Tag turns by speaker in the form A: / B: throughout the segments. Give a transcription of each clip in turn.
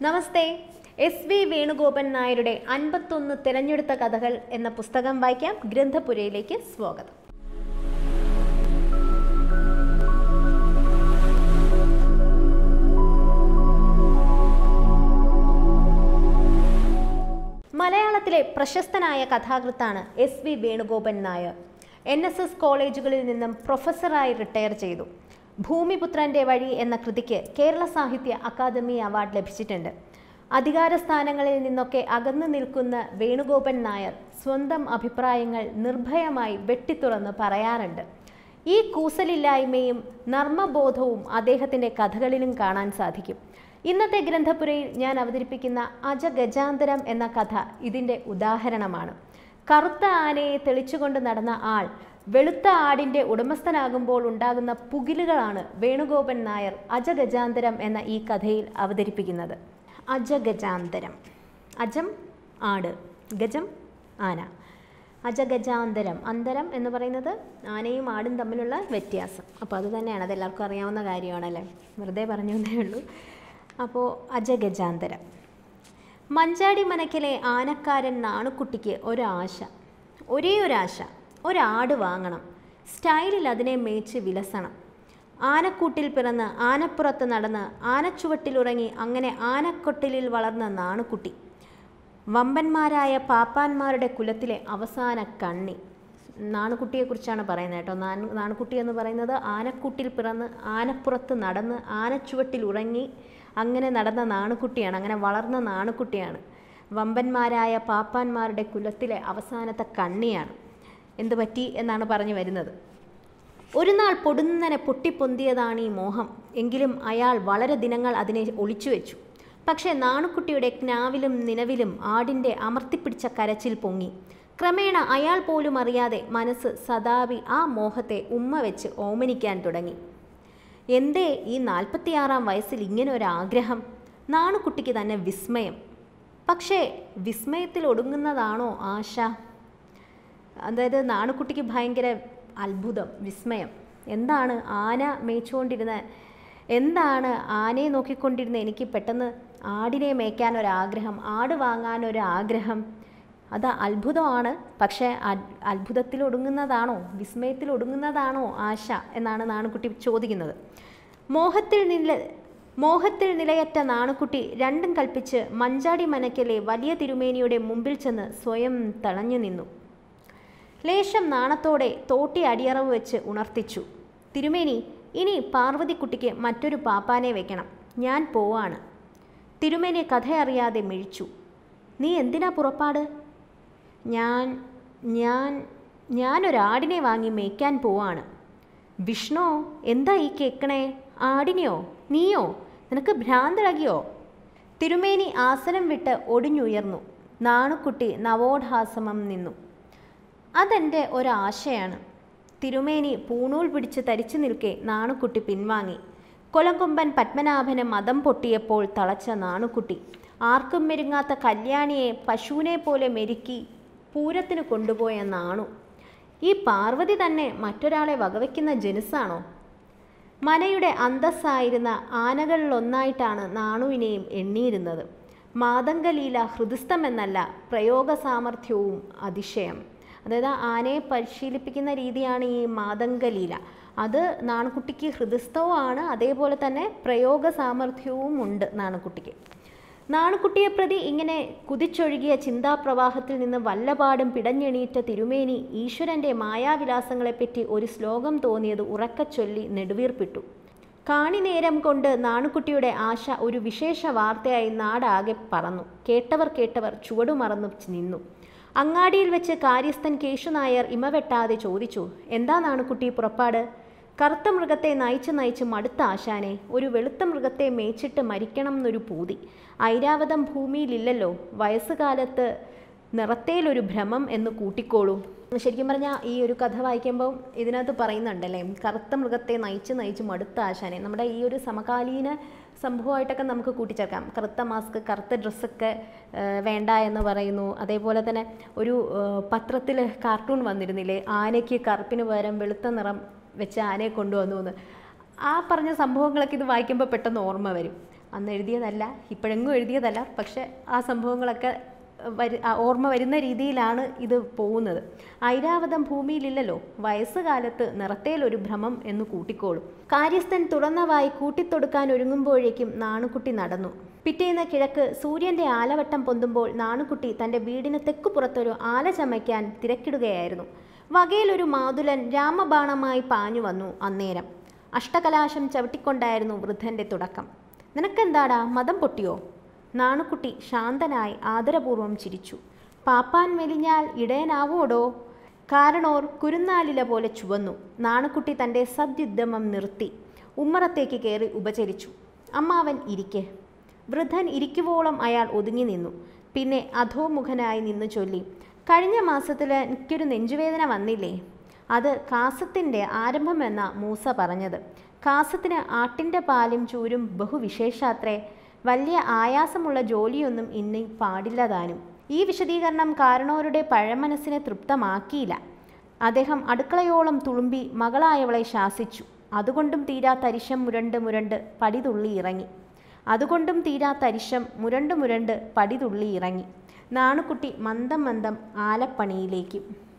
A: നമസ്തേ S V Venugopan നായരുടെ അൻപത്തൊന്ന് തിരഞ്ഞെടുത്ത കഥകൾ എന്ന പുസ്തകം വായിക്കാം ഗ്രന്ഥപുരയിലേക്ക് സ്വാഗതം മലയാളത്തിലെ പ്രശസ്തനായ കഥാകൃത്താണ് S V Venugopan Nair N S S കോളേജുകളിൽ നിന്നും പ്രൊഫസറായി റിട്ടയർ ചെയ്തു ഭൂമിപുത്രന്റെ വഴി എന്ന കൃതിക്ക് കേരള സാഹിത്യ അക്കാദമി അവാർഡ് ലഭിച്ചിട്ടുണ്ട് അധികാര സ്ഥാനങ്ങളിൽ നിന്നൊക്കെ അകന്നു നിൽക്കുന്ന വേണുഗോപൻ നായർ സ്വന്തം അഭിപ്രായങ്ങൾ നിർഭയമായി വെട്ടിത്തുറന്ന് പറയാറുണ്ട് ഈ കൂസലില്ലായ്മയും നർമ്മബോധവും അദ്ദേഹത്തിൻ്റെ കഥകളിലും കാണാൻ സാധിക്കും ഇന്നത്തെ ഗ്രന്ഥപുരയിൽ ഞാൻ അവതരിപ്പിക്കുന്ന അജഗജാന്തരം എന്ന കഥ ഇതിൻ്റെ ഉദാഹരണമാണ് കറുത്ത ആനയെ തെളിച്ചുകൊണ്ട് നടന്ന ആൾ വെളുത്ത ആടിൻ്റെ ഉടമസ്ഥനാകുമ്പോൾ ഉണ്ടാകുന്ന പുകിലുകളാണ് വേണുഗോപൻ നായർ അജഗജാന്തരം എന്ന ഈ കഥയിൽ അവതരിപ്പിക്കുന്നത് അജഗജാന്തരം അജം ആട് ഗജം ആന അജഗജാന്തരം അന്തരം എന്ന് പറയുന്നത് ആനയും ആടും തമ്മിലുള്ള വ്യത്യാസം അപ്പോൾ അത് തന്നെയാണ് അത് എല്ലാവർക്കും അറിയാവുന്ന കാര്യമാണല്ലേ വെറുതെ പറഞ്ഞു എന്നേ ഉള്ളൂ അപ്പോൾ അജഗജാന്തരം മഞ്ചാടി മനക്കിലെ ആനക്കാരൻ നാണുക്കുട്ടിക്ക് ഒരാശ ഒരേ ഒരാശ ഒരാട് വാങ്ങണം സ്റ്റൈലിൽ അതിനെ മേച്ച് വിലസണം ആനക്കൂട്ടിൽ പിറന്ന് ആനപ്പുറത്ത് നടന്ന് ആനച്ചുവട്ടിലുറങ്ങി അങ്ങനെ ആനക്കൊട്ടിലിൽ വളർന്ന നാണുക്കുട്ടി വമ്പന്മാരായ പാപ്പാന്മാരുടെ കുലത്തിലെ അവസാന കണ്ണി നാണുക്കുട്ടിയെക്കുറിച്ചാണ് പറയുന്നത് കേട്ടോ നാണു നാണുക്കുട്ടി എന്ന് പറയുന്നത് ആനക്കൂട്ടിൽ പിറന്ന് ആനപ്പുറത്ത് നടന്ന് ആനച്ചുവട്ടിൽ ഉറങ്ങി അങ്ങനെ നടന്ന നാണുക്കുട്ടിയാണ് അങ്ങനെ വളർന്ന നാണുക്കുട്ടിയാണ് വമ്പന്മാരായ പാപ്പാന്മാരുടെ കുലത്തിലെ അവസാനത്തെ കണ്ണിയാണ് എന്ത് പറ്റി എന്നാണ് പറഞ്ഞു വരുന്നത് ഒരു നാൾ പൊടുന്നനെ പൊട്ടിപ്പൊന്തിയതാണ് ഈ മോഹം എങ്കിലും അയാൾ വളരെ ദിനങ്ങൾ അതിനെ ഒളിച്ചു വെച്ചു പക്ഷേ നാണുക്കുട്ടിയുടെ ക്നാവിലും നിലവിലും ആടിൻ്റെ അമർത്തിപ്പിടിച്ച കരച്ചിൽ പൊങ്ങി ക്രമേണ അയാൾ പോലും അറിയാതെ മനസ്സ് സദാവി ആ മോഹത്തെ ഉമ്മ വെച്ച് ഓമനിക്കാൻ തുടങ്ങി എന്തേ ഈ നാൽപ്പത്തിയാറാം വയസ്സിൽ ഇങ്ങനെ ഒരു ആഗ്രഹം നാണുക്കുട്ടിക്ക് തന്നെ വിസ്മയം പക്ഷേ വിസ്മയത്തിൽ ഒടുങ്ങുന്നതാണോ ആശ അതായത് നാണുക്കുട്ടിക്ക് ഭയങ്കര അത്ഭുതം വിസ്മയം എന്താണ് ആന മേച്ചുകൊണ്ടിരുന്ന എന്താണ് ആനയെ നോക്കിക്കൊണ്ടിരുന്ന എനിക്ക് പെട്ടെന്ന് ആടിനെ മേയ്ക്കാൻ ഒരാഗ്രഹം ആട് വാങ്ങാൻ ഒരു ആഗ്രഹം അത് അത്ഭുതമാണ് പക്ഷേ അത്ഭുതത്തിൽ ഒടുങ്ങുന്നതാണോ വിസ്മയത്തിൽ ഒടുങ്ങുന്നതാണോ ആശ എന്നാണ് നാണുക്കുട്ടി ചോദിക്കുന്നത് മോഹത്തിൽ നില മോഹത്തിൽ നിലയറ്റ നാണുക്കുട്ടി രണ്ടും കൽപ്പിച്ച് മഞ്ചാടി മനക്കലെ വലിയ തിരുമേനിയുടെ മുമ്പിൽ ചെന്ന് സ്വയം തളഞ്ഞു നിന്നു ലേശം നാണത്തോടെ തോട്ടി അടിയറവ് വെച്ച് ഉണർത്തിച്ചു തിരുമേനി ഇനി പാർവതിക്കുട്ടിക്ക് മറ്റൊരു പാപ്പാനെ വെക്കണം ഞാൻ പോവാണ് തിരുമേനി കഥയറിയാതെ മിഴിച്ചു നീ എന്തിനാ പുറപ്പാട് ഞാൻ ഞാൻ ഞാനൊരാടിനെ വാങ്ങി മേയ്ക്കാൻ പോവാണ് വിഷ്ണു എന്താ ഈ കേക്കണേ ആടിനെയോ നീയോ നിനക്ക് ഭ്രാന്തളകിയോ തിരുമേനി ആസനം വിട്ട് ഒടിഞ്ഞുയർന്നു നാണുക്കുട്ടി നവോഢാസമം നിന്നു അതെൻ്റെ ഒരാശയാണ് തിരുമേനി പൂണൂൽ പിടിച്ച് തരിച്ചു നിൽക്കെ നാണുക്കുട്ടി പിൻവാങ്ങി കൊലകൊമ്പൻ പത്മനാഭന് മതം പൊട്ടിയപ്പോൾ തളച്ച നാണുക്കുട്ടി ആർക്കും മെരുങ്ങാത്ത കല്യാണിയെ പശുവിനെ പോലെ മെരുക്കി പൂരത്തിന് കൊണ്ടുപോയ നാണു ഈ പാർവതി തന്നെ മറ്റൊരാളെ വകവയ്ക്കുന്ന ജനുസാണോ മനയുടെ അന്തസ്സായിരുന്ന ആനകളിലൊന്നായിട്ടാണ് നാണുവിനെയും എണ്ണിയിരുന്നത് മാതംഗലീല ഹൃദസ്ഥമെന്നല്ല പ്രയോഗ സാമർഥ്യവും അതിശയം അതായത് ആനയെ പരിശീലിപ്പിക്കുന്ന രീതിയാണ് ഈ മാതംഗലീല അത് നാണുക്കുട്ടിക്ക് ഹൃദയസ്ഥവുമാണ് അതേപോലെ തന്നെ പ്രയോഗ സാമർഥ്യവും ഉണ്ട് നാണുക്കുട്ടിക്ക് നാണുക്കുട്ടിയെ പ്രതി ഇങ്ങനെ കുതിച്ചൊഴുകിയ ചിന്താപ്രവാഹത്തിൽ നിന്ന് വല്ലപാടും പിടഞ്ഞെണീറ്റ തിരുമേനി ഈശ്വരൻ്റെ മായാവിലാസങ്ങളെപ്പറ്റി ഒരു ശ്ലോകം തോന്നിയത് ഉറക്കച്ചൊല്ലി നെടുവീർപ്പിട്ടു കാണിനേരം കൊണ്ട് നാണുക്കുട്ടിയുടെ ആശ ഒരു വിശേഷ വാർത്തയായി നാടാകെ പറന്നു കേട്ടവർ കേട്ടവർ ചുവടുമറന്നു നിന്നു അങ്ങാടിയിൽ വെച്ച് കാര്യസ്ഥൻ കേശുനായർ ഇമവെട്ടാതെ ചോദിച്ചു എന്താ നാണുക്കുട്ടി പുറപ്പാട് കറുത്ത മൃഗത്തെ നയിച്ച് നയിച്ച് മടുത്ത ആശാനെ ഒരു വെളുത്ത മൃഗത്തെ മേച്ചിട്ട് മരിക്കണം എന്നൊരു പൂതി ഐരാവതം ഭൂമിയിലില്ലല്ലോ വയസ്സുകാലത്ത് നിറത്തേലൊരു ഭ്രമം എന്ന് കൂട്ടിക്കോളൂ ശരിക്കും പറഞ്ഞാൽ ഈ ഒരു കഥ വായിക്കുമ്പോൾ ഇതിനകത്ത് പറയുന്നുണ്ടല്ലേ കറുത്ത മൃഗത്തെ നയിച്ച് നയിച്ച് മടുത്ത ആശാനെ നമ്മുടെ ഈ ഒരു സമകാലീന സംഭവമായിട്ടൊക്കെ നമുക്ക് കൂട്ടിച്ചേർക്കാം കറുത്ത മാസ്ക് കറുത്ത ഡ്രസ്സൊക്കെ വേണ്ട എന്ന് പറയുന്നു അതേപോലെ തന്നെ ഒരു പത്രത്തിൽ കാർട്ടൂൺ വന്നിരുന്നില്ലേ ആനയ്ക്ക് കറുപ്പിന് പകരം വെളുത്ത നിറം വെച്ച് ആനയെ കൊണ്ടുവന്നു എന്ന് ആ പറഞ്ഞ സംഭവങ്ങളൊക്കെ ഇത് വായിക്കുമ്പോൾ പെട്ടെന്ന് ഓർമ്മ വരും അന്ന് എഴുതിയതല്ല ഇപ്പോഴെങ്ങും എഴുതിയതല്ല പക്ഷെ ആ സംഭവങ്ങളൊക്കെ വരു ആ ഓർമ്മ വരുന്ന രീതിയിലാണ് ഇത് പോകുന്നത് ഐരാവതം ഭൂമിയിലില്ലല്ലോ വയസ്സുകാലത്ത് നിറത്തേലൊരു ഭ്രമം എന്ന് കൂട്ടിക്കോളും കാര്യസ്ഥൻ തുറന്ന വായി കൂട്ടിത്തൊടുക്കാൻ ഒരുങ്ങുമ്പോഴേക്കും നാണുക്കുട്ടി നടന്നു പിറ്റേന്ന് കിഴക്ക് സൂര്യന്റെ ആലവട്ടം പൊന്തുമ്പോൾ നാണുക്കുട്ടി തന്റെ വീടിന് തെക്കുപുറത്തൊരു ആല ചമയ്ക്കാൻ തിരക്കിടുകയായിരുന്നു വകയിലൊരു മാതുലൻ രാമബാണമായി പാഞ്ഞു വന്നു അന്നേരം അഷ്ടകലാശം ചവിട്ടിക്കൊണ്ടായിരുന്നു വൃദ്ധന്റെ തുടക്കം നിനക്കെന്താടാ മതം പൊട്ടിയോ നാണുക്കുട്ടി ശാന്തനായി ആദരപൂർവ്വം ചിരിച്ചു പാപ്പാൻ മെലിഞ്ഞാൽ ഇടയനാവോടോ കാരണോർ കുരുന്നാലില പോലെ ചുവന്നു നാണുക്കുട്ടി തൻ്റെ സദ്യുദ്ധമം നിർത്തി ഉമ്മറത്തേക്ക് കയറി ഉപചരിച്ചു അമ്മാവൻ ഇരിക്കെ വൃദ്ധൻ ഇരിക്കുവോളം അയാൾ ഒതുങ്ങി നിന്നു പിന്നെ അധോമുഖനായി നിന്നു ചൊല്ലി കഴിഞ്ഞ മാസത്തിൽ എനിക്കൊരു നെഞ്ചുവേദന വന്നില്ലേ അത് കാസത്തിൻ്റെ ആരംഭമെന്ന മൂസ പറഞ്ഞത് കാസത്തിന് ആട്ടിൻ്റെ പാലും ചൂരും ബഹുവിശേഷാത്രേ വലിയ ആയാസമുള്ള ജോലിയൊന്നും ഇനി പാടില്ലതാനും ഈ വിശദീകരണം കാരണവരുടെ പഴമനസ്സിനെ തൃപ്തമാക്കിയില്ല അദ്ദേഹം അടുക്കളയോളം തുളുമ്പി മകളായവളെ ശാസിച്ചു അതുകൊണ്ടും തീരാത്ത അരിശം മുരണ്ട് മുരണ്ട് പടിതുള്ളി ഇറങ്ങി അതുകൊണ്ടും തീരാത്ത അരിശം മുരണ്ട് മുരണ്ട് പടിതുള്ളി ഇറങ്ങി നാണുക്കുട്ടി മന്ദം മന്ദം ആലപ്പണിയിലേക്ക്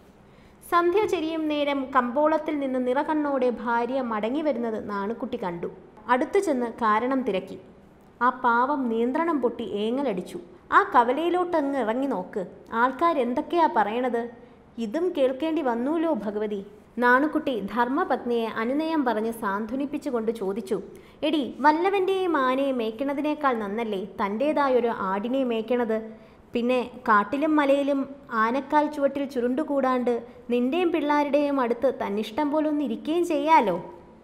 A: സന്ധ്യ ചെരിയും നേരം കമ്പോളത്തിൽ നിന്ന് നിറകണ്ണോടെ ഭാര്യ മടങ്ങി വരുന്നത് നാണുക്കുട്ടി കണ്ടു അടുത്തു ചെന്ന് കാരണം തിരക്കി ആ പാവം നിയന്ത്രണം പൊട്ടി ഏങ്ങലടിച്ചു ആ കവലയിലോട്ടങ്ങ് ഇറങ്ങി നോക്ക് ആൾക്കാരെന്തൊക്കെയാ പറയണത് ഇതും കേൾക്കേണ്ടി വന്നൂലോ ഭഗവതി നാണുക്കുട്ടി ധർമ്മപത്നിയെ അനുനയം പറഞ്ഞ് സാന്ത്വനിപ്പിച്ചുകൊണ്ട് ചോദിച്ചു എടി വല്ലവൻ്റെയും ആനയെ മേയ്ക്കണതിനേക്കാൾ നന്നല്ലേ തൻ്റേതായൊരു ആടിനെ മേയ്ക്കണത് പിന്നെ കാട്ടിലും മലയിലും ആനക്കാൽ ചുവട്ടിൽ ചുരുണ്ടുകൂടാണ്ട് നിന്റെയും പിള്ളാരുടെയും അടുത്ത് തന്നിഷ്ടം പോലൊന്ന് ഇരിക്കുകയും ചെയ്യാലോ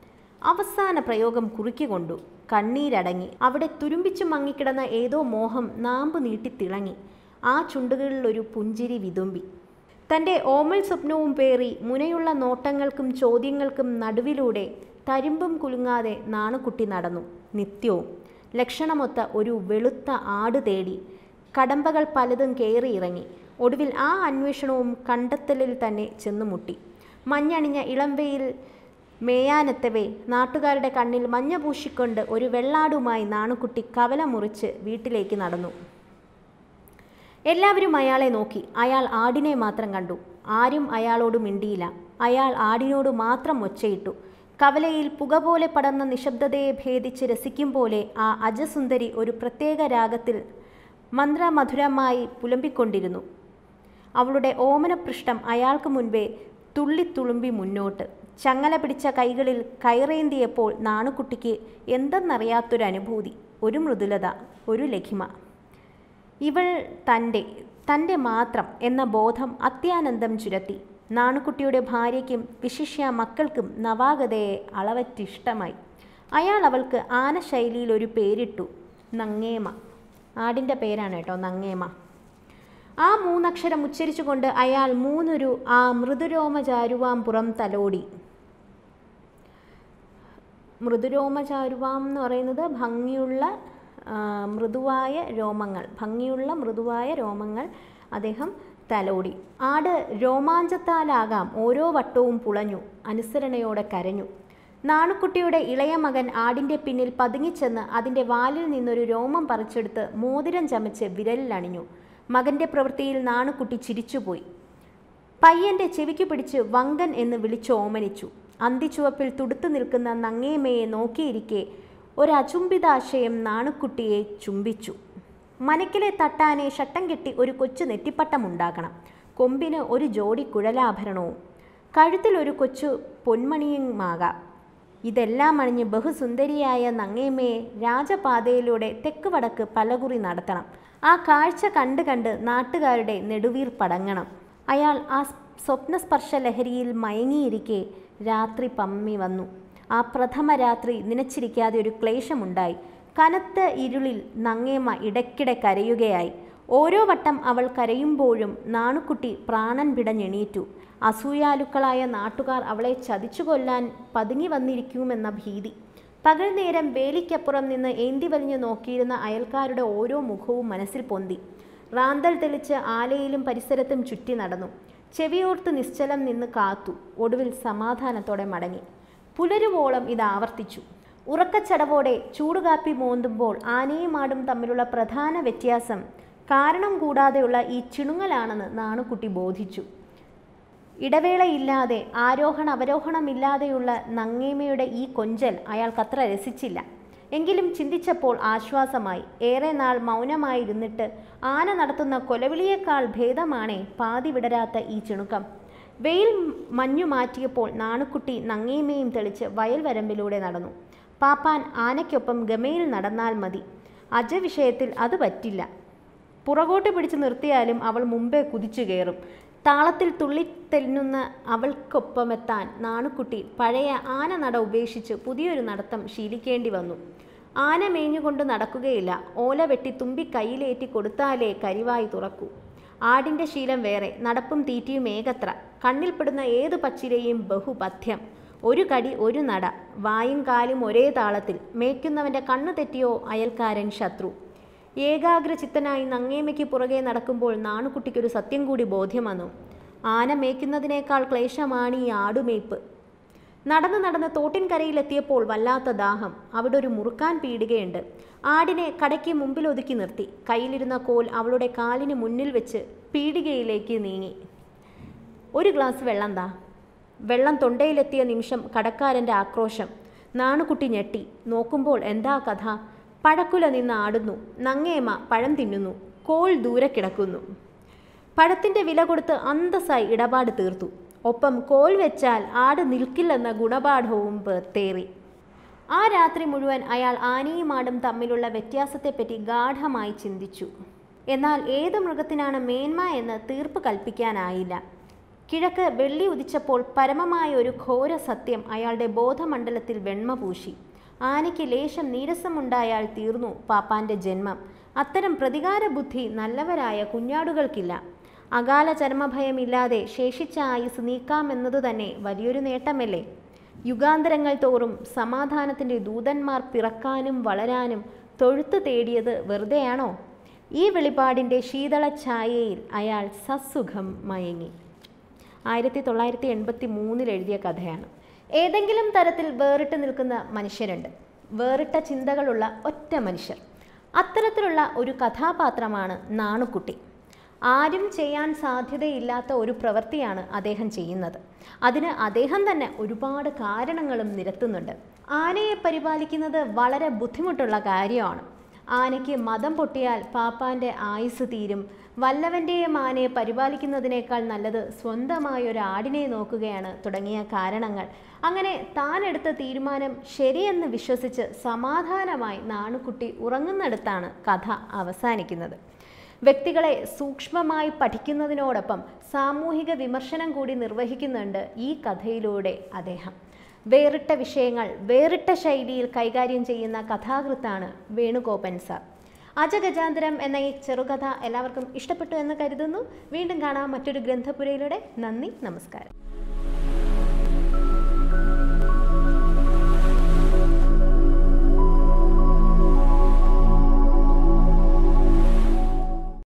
A: അവസാന പ്രയോഗം കുറുക്കിക്കൊണ്ടു കണ്ണീരടങ്ങി അവിടെ തുരുമ്പിച്ചു മങ്ങിക്കിടന്ന ഏതോ മോഹം നാമ്പ് നീട്ടി തിളങ്ങി ആ ചുണ്ടുകളിൽ ഒരു പുഞ്ചിരി വിതുമ്പി തൻ്റെ ഓമൽ സ്വപ്നവും പേറി മുനയുള്ള നോട്ടങ്ങൾക്കും ചോദ്യങ്ങൾക്കും നടുവിലൂടെ തരിമ്പും കുലുങ്ങാതെ നാണുക്കുട്ടി നടന്നു നിത്യവും ലക്ഷണമൊത്ത ഒരു വെളുത്ത ആട് തേടി കടമ്പകൾ പലതും കയറിയിറങ്ങി ഒടുവിൽ ആ അന്വേഷണവും കണ്ടെത്തലിൽ തന്നെ ചെന്നുമുട്ടി മഞ്ഞണിഞ്ഞ ഇളംവെയിൽ മേയാനെത്തവേ നാട്ടുകാരുടെ കണ്ണിൽ മഞ്ഞ പൂശിക്കൊണ്ട് ഒരു വെള്ളാടുമായി നാണുക്കുട്ടി കവല മുറിച്ച് വീട്ടിലേക്ക് നടന്നു എല്ലാവരും അയാളെ നോക്കി അയാൾ ആടിനെ മാത്രം കണ്ടു ആരും അയാളോട് മിണ്ടിയില്ല അയാൾ ആടിനോട് മാത്രം ഒച്ചയിട്ടു കവലയിൽ പുക പോലെ പടർന്ന നിശബ്ദതയെ ഭേദിച്ച് രസിക്കും പോലെ ആ അജസുന്ദരി ഒരു പ്രത്യേക രാഗത്തിൽ മന്ത്രമധുരമായി പുലമ്പിക്കൊണ്ടിരുന്നു അവളുടെ ഓമനപൃഷ്ഠം അയാൾക്ക് മുൻപേ തുള്ളിത്തുളുമ്പി മുന്നോട്ട് ചങ്ങല പിടിച്ച കൈകളിൽ കയറേന്തിയപ്പോൾ നാണുക്കുട്ടിക്ക് എന്തെന്നറിയാത്തൊരു അനുഭൂതി ഒരു മൃദുലത ഒരു ലഘിമ ഇവൾ തൻ്റെ തൻ്റെ മാത്രം എന്ന ബോധം അത്യാനന്ദം ചുരത്തി നാണുക്കുട്ടിയുടെ ഭാര്യയ്ക്കും വിശിഷ്യ മക്കൾക്കും നവാഗതയെ അളവറ്റിഷ്ടമായി അയാൾ അവൾക്ക് ആനശൈലിയിൽ ഒരു പേരിട്ടു നങ്ങേമ ആടിൻ്റെ പേരാണ് കേട്ടോ നങ്ങേമ ആ മൂന്നക്ഷരം ഉച്ചരിച്ചുകൊണ്ട് അയാൾ മൂന്നൊരു ആ മൃദുരോമചാരുവാം പുറം തലോടി മൃദുരോമചാരുവാം എന്ന് പറയുന്നത് ഭംഗിയുള്ള ആ, മൃദുവായ രോമങ്ങൾ ഭംഗിയുള്ള മൃദുവായ രോമങ്ങൾ അദ്ദേഹം തലോടി ആട് രോമാഞ്ചത്താലാകാം ഓരോ വട്ടവും പുളഞ്ഞു അനുസരണയോടെ കരഞ്ഞു നാണുക്കുട്ടിയുടെ ഇളയ മകൻ ആടിൻ്റെ പിന്നിൽ പതുങ്ങിച്ചെന്ന് അതിൻ്റെ വാലിൽ നിന്നൊരു രോമം പറിച്ചെടുത്ത് മോതിരം ചമച്ച് വിരലിലണിഞ്ഞു മകൻ്റെ പ്രവൃത്തിയിൽ നാണുക്കുട്ടി ചിരിച്ചുപോയി പയ്യന്റെ ചെവിക്ക് പിടിച്ച് വങ്കൻ എന്ന് വിളിച്ച് ഓമനിച്ചു അന്തിച്ചുവപ്പിൽ തുടുത്തു നിൽക്കുന്ന നങ്ങേമയെ നോക്കിയിരിക്കെ ഒരചുംബിതാശയം നാണുക്കുട്ടിയെ ചുംബിച്ചു മനക്കിലെ തട്ടാനെ ഷട്ടം കെട്ടി ഒരു കൊച്ചു നെറ്റിപ്പട്ടമുണ്ടാക്കണം കൊമ്പിന് ഒരു ജോഡി കുഴലാഭരണവും കഴുത്തിൽ ഒരു കൊച്ചു പൊന്മണിയുമാകാം ഇതെല്ലാം അണിഞ്ഞ് ബഹുസുന്ദരിയായ നങ്ങേമ്മയെ രാജപാതയിലൂടെ തെക്ക് വടക്ക് പലകുറി നടത്തണം ആ കാഴ്ച കണ്ട് കണ്ട് നാട്ടുകാരുടെ നെടുവീർ പടങ്ങണം അയാൾ ആ സ്വപ്നസ്പർശ ലഹരിയിൽ മയങ്ങിയിരിക്കെ രാത്രി പമ്മി വന്നു ആ പ്രഥമ രാത്രി നനച്ചിരിക്കാതെ ഒരു ക്ലേശമുണ്ടായി കനത്ത ഇരുളിൽ നങ്ങേമ്മ ഇടയ്ക്കിടെ കരയുകയായി ഓരോ വട്ടം അവൾ കരയുമ്പോഴും നാണുക്കുട്ടി പ്രാണൻ പിടഞ്ഞെണീറ്റു അസൂയാലുക്കളായ നാട്ടുകാർ അവളെ ചതിച്ചു കൊല്ലാൻ പതുങ്ങി വന്നിരിക്കുമെന്ന ഭീതി പകൽ നേരം വേലിക്കപ്പുറം നിന്ന് ഏന്തി വലിഞ്ഞു നോക്കിയിരുന്ന അയൽക്കാരുടെ ഓരോ മുഖവും മനസ്സിൽ പൊന്തി റാന്തൽ തെളിച്ച് ആലയിലും പരിസരത്തും ചുറ്റി നടന്നു ചെവിയോർത്ത് നിശ്ചലം നിന്ന് കാത്തു ഒടുവിൽ സമാധാനത്തോടെ മടങ്ങി പുലരുവോളം ഇത് ആവർത്തിച്ചു ഉറക്കച്ചടവോടെ ചൂടുകാപ്പി മോന്തുമ്പോൾ ആനയും ആടും തമ്മിലുള്ള പ്രധാന വ്യത്യാസം കാരണം കൂടാതെയുള്ള ഈ ചിണുങ്ങലാണെന്ന് നാണുക്കുട്ടി ബോധിച്ചു ഇടവേളയില്ലാതെ ആരോഹണ അവരോഹണമില്ലാതെയുള്ള നങ്ങേമയുടെ ഈ കൊഞ്ചൽ അയാൾക്കത്ര രസിച്ചില്ല എങ്കിലും ചിന്തിച്ചപ്പോൾ ആശ്വാസമായി ഏറെ നാൾ മൗനമായിരുന്നിട്ട് ആന നടത്തുന്ന കൊലവിളിയേക്കാൾ ഭേദമാണേ പാതി വിടരാത്ത ഈ ചിണുക്കം വെയിൽ മഞ്ഞു മാറ്റിയപ്പോൾ നാണുക്കുട്ടി നങ്ങേമയും തെളിച്ച് വയൽ വരമ്പിലൂടെ നടന്നു പാപ്പാൻ ആനയ്ക്കൊപ്പം ഗമയിൽ നടന്നാൽ മതി അജ വിഷയത്തിൽ അത് പറ്റില്ല പുറകോട്ട് പിടിച്ചു നിർത്തിയാലും അവൾ മുമ്പേ കുതിച്ചു കയറും താളത്തിൽ തുള്ളിത്തെന്നുന്ന അവൾക്കൊപ്പമെത്താൻ നാണുക്കുട്ടി പഴയ ആന നട ഉപേക്ഷിച്ച് പുതിയൊരു നടത്തം ശീലിക്കേണ്ടി വന്നു ആന മേഞ്ഞുകൊണ്ട് നടക്കുകയില്ല ഓല വെട്ടി തുമ്പി കയ്യിലേറ്റി കൊടുത്താലേ കരിവായി തുറക്കൂ ആടിൻ്റെ ശീലം വേറെ നടപ്പും തീറ്റിയും ഏകത്ര കണ്ണിൽപ്പെടുന്ന ഏത് പച്ചിലയും ബഹുപഥ്യം ഒരു കടി ഒരു നട വായും കാലും ഒരേ താളത്തിൽ മേയ്ക്കുന്നവൻ്റെ കണ്ണു തെറ്റിയോ അയൽക്കാരൻ ശത്രു ഏകാഗ്രചിത്തനായി നങ്ങേമയ്ക്ക് പുറകെ നടക്കുമ്പോൾ നാണുകുട്ടിക്കൊരു സത്യം കൂടി ബോധ്യം വന്നു ആന മേയ്ക്കുന്നതിനേക്കാൾ ക്ലേശമാണ് ഈ ആടുമേയ്പ്പ് നടന്ന് നടന്ന് തോട്ടിൻകരയിലെത്തിയപ്പോൾ വല്ലാത്ത ദാഹം അവിടെ ഒരു മുറുക്കാൻ പീടികയുണ്ട് ആടിനെ കടയ്ക്ക് മുമ്പിൽ ഒതുക്കി നിർത്തി കയ്യിലിരുന്ന കോൽ അവളുടെ കാലിന് മുന്നിൽ വെച്ച് പീടികയിലേക്ക് നീങ്ങി ഒരു ഗ്ലാസ് വെള്ളം താ വെള്ളം തൊണ്ടയിലെത്തിയ നിമിഷം കടക്കാരൻ്റെ ആക്രോശം നാണുകുട്ടി ഞെട്ടി നോക്കുമ്പോൾ എന്താ കഥ പഴക്കുല നിന്ന് ആടുന്നു നങ്ങേമ പഴം തിന്നുന്നു കോൾ ദൂരെ കിടക്കുന്നു പഴത്തിൻ്റെ വില കൊടുത്ത് അന്തസ്സായി ഇടപാട് തീർത്തു ഒപ്പം കോൽ വെച്ചാൽ ആട് നിൽക്കില്ലെന്ന ഗുണപാഠവും പേർത്തേറി ആ രാത്രി മുഴുവൻ അയാൾ ആനയും ആടും തമ്മിലുള്ള വ്യത്യാസത്തെപ്പറ്റി ഗാഠമായി ചിന്തിച്ചു എന്നാൽ ഏത് മൃഗത്തിനാണ് മേന്മ എന്ന് തീർപ്പ് കൽപ്പിക്കാനായില്ല കിഴക്ക് വെള്ളി ഉദിച്ചപ്പോൾ പരമമായ ഒരു ഘോര സത്യം അയാളുടെ ബോധമണ്ഡലത്തിൽ വെണ്മ പൂശി ആനയ്ക്ക് ലേശം നീരസമുണ്ടായാൽ തീർന്നു പാപ്പാന്റെ ജന്മം അത്തരം പ്രതികാര ബുദ്ധി നല്ലവരായ കുഞ്ഞാടുകൾക്കില്ല അകാല ചരമഭയമില്ലാതെ ശേഷിച്ച ആയുസ് നീക്കാമെന്നത് തന്നെ വലിയൊരു നേട്ടമല്ലേ യുഗാന്തരങ്ങൾ തോറും സമാധാനത്തിൻ്റെ ദൂതന്മാർ പിറക്കാനും വളരാനും തൊഴുത്ത് തേടിയത് വെറുതെയാണോ ഈ വെളിപാടിൻ്റെ ശീതള ഛായയിൽ അയാൾ സസുഖം മയങ്ങി ആയിരത്തി തൊള്ളായിരത്തി എൺപത്തി മൂന്നിൽ എഴുതിയ കഥയാണ് ഏതെങ്കിലും തരത്തിൽ വേറിട്ട് നിൽക്കുന്ന മനുഷ്യരുണ്ട് വേറിട്ട ചിന്തകളുള്ള ഒറ്റ മനുഷ്യർ അത്തരത്തിലുള്ള ഒരു കഥാപാത്രമാണ് നാണുക്കുട്ടി ആരും ചെയ്യാൻ സാധ്യതയില്ലാത്ത ഒരു പ്രവൃത്തിയാണ് അദ്ദേഹം ചെയ്യുന്നത് അതിന് അദ്ദേഹം തന്നെ ഒരുപാട് കാരണങ്ങളും നിരത്തുന്നുണ്ട് ആനയെ പരിപാലിക്കുന്നത് വളരെ ബുദ്ധിമുട്ടുള്ള കാര്യമാണ് ആനയ്ക്ക് മതം പൊട്ടിയാൽ പാപ്പാന്റെ ആയുസ് തീരും വല്ലവൻ്റെയും ആനയെ പരിപാലിക്കുന്നതിനേക്കാൾ നല്ലത് സ്വന്തമായ ഒരു ആടിനെ നോക്കുകയാണ് തുടങ്ങിയ കാരണങ്ങൾ അങ്ങനെ താൻ എടുത്ത തീരുമാനം ശരിയെന്ന് വിശ്വസിച്ച് സമാധാനമായി നാണുക്കുട്ടി ഉറങ്ങുന്നിടത്താണ് കഥ അവസാനിക്കുന്നത് വ്യക്തികളെ സൂക്ഷ്മമായി പഠിക്കുന്നതിനോടൊപ്പം സാമൂഹിക വിമർശനം കൂടി നിർവഹിക്കുന്നുണ്ട് ഈ കഥയിലൂടെ അദ്ദേഹം വേറിട്ട വിഷയങ്ങൾ വേറിട്ട ശൈലിയിൽ കൈകാര്യം ചെയ്യുന്ന കഥാകൃത്താണ് വേണുഗോപൻ സാർ അജഗജാന്തരം എന്ന ഈ ചെറുകഥ എല്ലാവർക്കും ഇഷ്ടപ്പെട്ടു എന്ന് കരുതുന്നു വീണ്ടും കാണാം മറ്റൊരു ഗ്രന്ഥപുരയിലൂടെ നന്ദി നമസ്കാരം